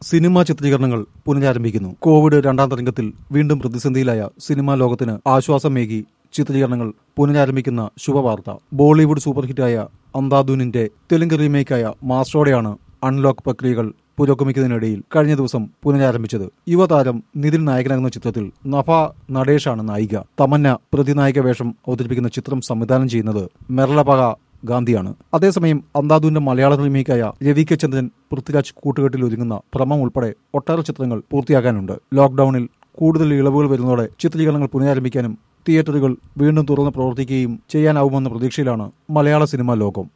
cinema ചിത്രീകരണങ്ങൾ പുനരാരംഭിക്കുന്നു Covid രണ്ടാം തരംഗത്തിൽ വീണ്ടും പ്രതിസന്ധിയിലായ സിനിമാ ലോകത്തിന് ആശ്വാസമേകി ചിത്രീകരണങ്ങൾ പുനരാരംഭിക്കുന്ന ശുഭവാർത്ത ബോളിവുഡ് സൂപ്പർ ഹിറ്റായ അന്താദൂനിന്റെ തെലുങ്ക് റീമേക്കായ മാസ്റ്ററോടെയാണ് അൺലോക്ക് പ്രക്രിയകൾ പുരോഗമിക്കുന്നതിനിടയിൽ കഴിഞ്ഞ ദിവസം പുനരാരംഭിച്ചത് യുവതാരം നിതിൻ നായകനാകുന്ന ചിത്രത്തിൽ നഭ നടേഷാണ് നായിക തമന്ന പ്രതിനായിക വേഷം അവതരിപ്പിക്കുന്ന ചിത്രം സംവിധാനം ചെയ്യുന്നത് മെർലപക ഗാന്ധിയാണ് അതേസമയം അന്താദുവിന്റെ മലയാള റീമേക്കായ രവി കെ ചന്ദ്രൻ പൃഥ്വിരാജ് കൂട്ടുകെട്ടിൽ ഒരുങ്ങുന്ന ഭ്രമം ഉൾപ്പെടെ ഒട്ടേറെ ചിത്രങ്ങൾ പൂർത്തിയാക്കാനുണ്ട് ലോക്ഡൌണിൽ കൂടുതൽ ഇളവുകൾ വരുന്നതോടെ ചിത്രീകരണങ്ങൾ പുനരാരംഭിക്കാനും തിയേറ്ററുകൾ വീണ്ടും തുറന്ന് പ്രവർത്തിക്കുകയും ചെയ്യാനാവുമെന്ന പ്രതീക്ഷയിലാണ് മലയാള സിനിമാ ലോകം